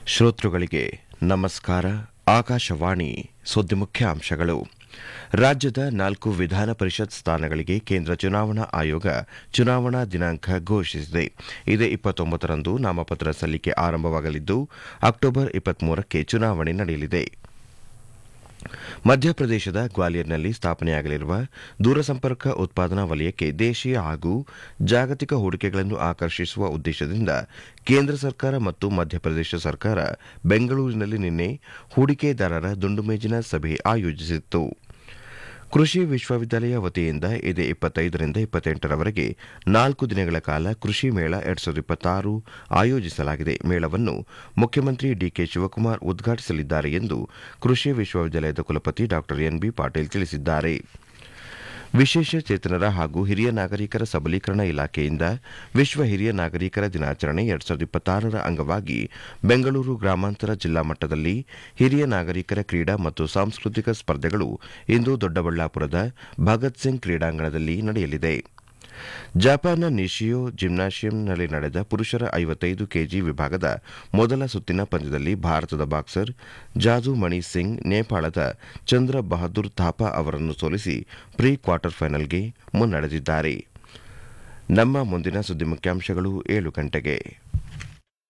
ಶ್ರೋತೃಗಳಿಗೆ ನಮಸ್ಕಾರ ಆಕಾಶವಾಣಿ ಸುದ್ದಿ ಮುಖ್ಯಾಂಶಗಳು ರಾಜ್ಯದ ನಾಲ್ಕು ವಿಧಾನ ಪರಿಷತ್ ಸ್ಥಾನಗಳಿಗೆ ಕೇಂದ್ರ ಚುನಾವಣಾ ಆಯೋಗ ಚುನಾವಣಾ ದಿನಾಂಕ ಘೋಷಿಸಿದೆ ಇದೇ ಇಪ್ಪತ್ತೊಂಬತ್ತರಂದು ನಾಮಪತ್ರ ಸಲ್ಲಿಕೆ ಆರಂಭವಾಗಲಿದ್ದು ಅಕ್ಟೋಬರ್ ಇಪ್ಪತ್ಮೂರಕ್ಕೆ ಚುನಾವಣೆ ನಡೆಯಲಿದೆ ಮಧ್ಯಪ್ರದೇಶದ ಗ್ವಾಲಿಯರ್ನಲ್ಲಿ ಸ್ಥಾಪನೆಯಾಗಲಿರುವ ದೂರಸಂಪರ್ಕ ಉತ್ಪಾದನಾ ವಲಯಕ್ಕೆ ದೇಶೀಯ ಹಾಗೂ ಜಾಗತಿಕ ಹೂಡಿಕೆಗಳನ್ನು ಆಕರ್ಷಿಸುವ ಉದ್ದೇಶದಿಂದ ಕೇಂದ್ರ ಸರ್ಕಾರ ಮತ್ತು ಮಧ್ಯಪ್ರದೇಶ ಸರ್ಕಾರ ಬೆಂಗಳೂರಿನಲ್ಲಿ ನಿನ್ನೆ ಹೂಡಿಕೆದಾರರ ದುಂಡುಮೇಜಿನ ಸಭೆ ಆಯೋಜಿಸಿತ್ತು ಕೃಷಿ ವಿಶ್ವವಿದ್ಯಾಲಯ ವತಿಯಿಂದ ಇದೇ ಇಪ್ಪತ್ತೈದರಿಂದ ಇಪ್ಪತ್ತೆಂಟರವರೆಗೆ ನಾಲ್ಕು ದಿನಗಳ ಕಾಲ ಕೃಷಿ ಮೇಳ ಎರಡ್ ಸಾವಿರದ ಇಪ್ಪತ್ತಾರು ಆಯೋಜಿಸಲಾಗಿದೆ ಮೇಳವನ್ನು ಮುಖ್ಯಮಂತ್ರಿ ಡಿಕೆ ಶಿವಕುಮಾರ್ ಉದ್ಘಾಟಿಸಲಿದ್ದಾರೆ ಎಂದು ಕೃಷಿ ವಿಶ್ವವಿದ್ಯಾಲಯದ ಕುಲಪತಿ ಡಾ ಎನ್ಬಿ ಪಾಟೀಲ್ ತಿಳಿಸಿದ್ದಾರೆ ವಿಶೇಷ ಚೇತನರ ಹಾಗೂ ಹಿರಿಯ ನಾಗರಿಕರ ಸಬಲೀಕರಣ ಇಲಾಖೆಯಿಂದ ವಿಶ್ವ ಹಿರಿಯ ನಾಗರಿಕರ ದಿನಾಚರಣೆ ಎರಡ್ ಸಾವಿರದ ಇಪ್ಪತ್ತಾರರ ಅಂಗವಾಗಿ ಬೆಂಗಳೂರು ಗ್ರಾಮಾಂತರ ಜಿಲ್ಲಾ ಮಟ್ಟದಲ್ಲಿ ಹಿರಿಯ ನಾಗರಿಕರ ಕ್ರೀಡಾ ಮತ್ತು ಸಾಂಸ್ಕೃತಿಕ ಸ್ಪರ್ಧೆಗಳು ಇಂದು ದೊಡ್ಡಬಳ್ಳಾಪುರದ ಭಗತ್ ಸಿಂಗ್ ಕ್ರೀಡಾಂಗಣದಲ್ಲಿ ನಡೆಯಲಿದೆ ಜಪಾನ್ನ ನಿಶಿಯೋ ಜಿಮ್ನಾಷಿಯಂನಲ್ಲಿ ನಡೆದ ಪುರುಷರ ಐವತ್ತೈದು ಕೆಜಿ ವಿಭಾಗದ ಮೊದಲ ಸುತ್ತಿನ ಪಂದ್ಯದಲ್ಲಿ ಭಾರತದ ಬಾಕ್ಸರ್ ಜಾದು ಮಣಿ ಸಿಂಗ್ ನೇಪಾಳದ ಚಂದ್ರ ಬಹದ್ದೂರ್ ಥಾಪಾ ಅವರನ್ನು ಸೋಲಿಸಿ ಪ್ರೀ ಕ್ವಾರ್ಟರ್ ಫೈನಲ್ಗೆ ಮುನ್ನಡೆದಿದ್ದಾರೆ ನಮ್ಮ ಮುಂದಿನ ಸುದ್ದಿ ಮುಖ್ಯಾಂಶಗಳು ಏಳು ಗಂಟೆಗೆ